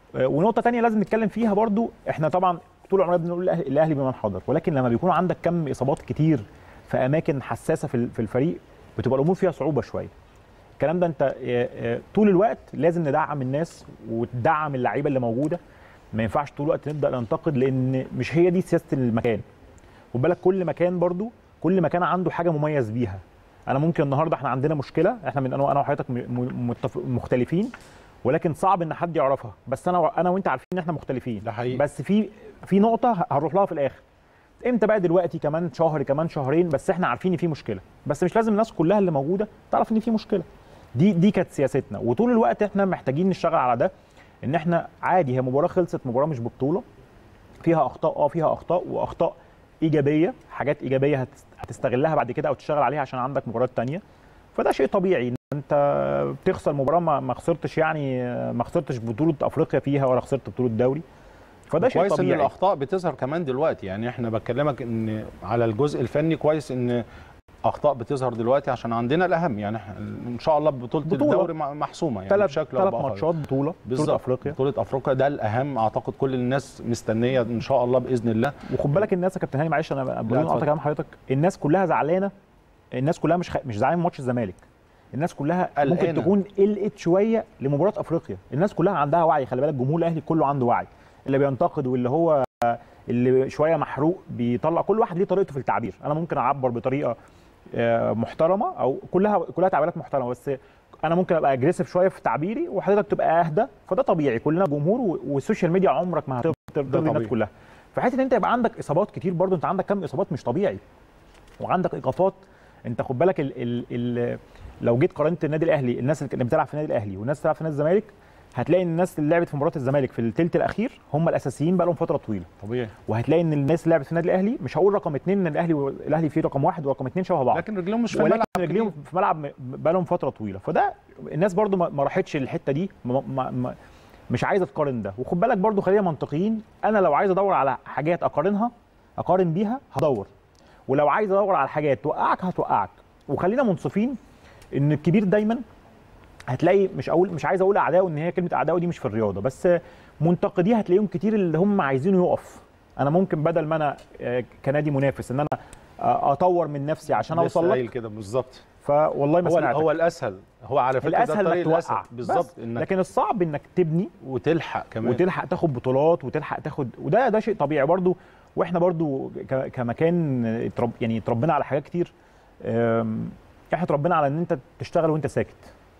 آه، ونقطه تانية لازم نتكلم فيها برضو احنا طبعا طول عمرنا بنقول الأهلي- الاهلي بمن حضر ولكن لما بيكون عندك كم اصابات كتير في اماكن حساسه في ال- في الفريق بتبقى الامور فيها صعوبه شويه الكلام ده انت آه، آه، طول الوقت لازم ندعم الناس وتدعم اللعيبه اللي موجوده ما ينفعش طول الوقت نبدا ننتقد لان مش هي دي سياسه المكان خد بالك كل مكان برضو كل مكان عنده حاجه مميز بيها انا ممكن النهارده احنا عندنا مشكله احنا من انا انا وحضرتك م- م- متف- مختلفين ولكن صعب ان حد يعرفها بس انا انا وانت عارفين ان احنا مختلفين ده حقيقي. بس في في نقطه هنروح لها في الاخر امتى بقى دلوقتي كمان شهر كمان شهرين بس احنا عارفين ان في مشكله بس مش لازم الناس كلها اللي موجوده تعرف ان في مشكله دي دي كانت سياستنا وطول الوقت احنا محتاجين نشتغل على ده ان احنا عادي هي مباراه خلصت مباراه مش ببطوله فيها اخطاء اه فيها اخطاء واخطاء ايجابيه حاجات ايجابيه هتس- هتستغلها بعد كده او تشتغل عليها عشان عندك مباريات تانية فده شيء طبيعي ان انت بتخسر مباراه ما ما خسرتش يعني ما خسرتش بطوله افريقيا فيها ولا خسرت بطوله دوري فده شيء كويس ان طبيعي الاخطاء بتظهر كمان دلوقتي يعني احنا بكلمك ان على الجزء الفني كويس ان اخطاء بتظهر دلوقتي عشان عندنا الاهم يعني إحنا ان شاء الله بطوله, بطولة. الدوري م- محسومه يعني ثلاث بشكل او ثلاث باخر ماتشات بطوله بطوله بالظبط افريقيا بطوله افريقيا ده الاهم اعتقد كل الناس مستنيه ان شاء الله باذن الله وخد بالك الناس يا كابتن هاني معلش انا بدون اتفضل. قطع كلام حضرتك الناس كلها زعلانه الناس كلها مش خ... مش زعلانه من ماتش الزمالك الناس كلها قلقانة. ممكن تكون قلقت شويه لمباراه افريقيا الناس كلها عندها وعي خلي بالك جمهور الاهلي كله عنده وعي اللي بينتقد واللي هو اللي شويه محروق بيطلع كل واحد ليه طريقته في التعبير انا ممكن اعبر بطريقه آه، محترمه او كلها كلها تعبيرات محترمه بس انا ممكن ابقى اجريسيف شويه في تعبيري وحضرتك تبقى اهدى فده طبيعي كلنا جمهور و- والسوشيال ميديا عمرك ما هتقدر ترضي الناس طبيعي. كلها فحته ان انت يبقى عندك اصابات كتير برضو انت عندك كم اصابات مش طبيعي وعندك ايقافات انت خد بالك ال ال ال لو جيت قارنت النادي الاهلي الناس اللي بتلعب في النادي الاهلي والناس اللي بتلعب في نادي الزمالك هتلاقي ان الناس اللي لعبت في مباراه الزمالك في الثلث الاخير هم الاساسيين بقى لهم فتره طويله طبيعي وهتلاقي ان الناس اللي لعبت في النادي الاهلي مش هقول رقم اثنين ان الاهلي الاهلي فيه رقم واحد ورقم اثنين شبه بعض لكن رجلهم مش في ولكن الملعب رجليهم كتير. في ملعب بقى لهم فتره طويله فده الناس برضو ما ما راحتش الحته دي ما ما ما مش عايزه تقارن ده وخد بالك برضو خلينا منطقيين انا لو عايز ادور على حاجات اقارنها اقارن بيها هدور ولو عايز ادور على حاجات توقعك هتوقعك وخلينا منصفين ان الكبير دايما هتلاقي مش اقول مش عايز اقول اعدائه ان هي كلمه اعدائه دي مش في الرياضه بس منتقديه هتلاقيهم كتير اللي هم عايزينه يقف انا ممكن بدل ما انا آه، كنادي منافس ان انا آه، اطور من نفسي عشان لسه اوصل قايل لك كده بالظبط فالله ما هو سمعتك هو الاسهل هو على فكره ده الاسهل الطريق انك توقع الاسهل بالظبط بس. انك لكن الصعب انك تبني وتلحق كمان وتلحق تاخد بطولات وتلحق تاخد وده ده شيء طبيعي برضو واحنا برضو ك- كمكان اترب يعني اتربينا على حاجات كتير أم، احنا اتربينا على ان انت تشتغل وانت ساكت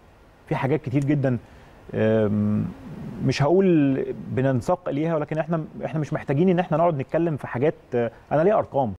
في حاجات كتير جدا أم، مش هقول بننساق ليها ولكن احنا احنا مش محتاجين ان احنا نقعد نتكلم في حاجات انا ليا ارقام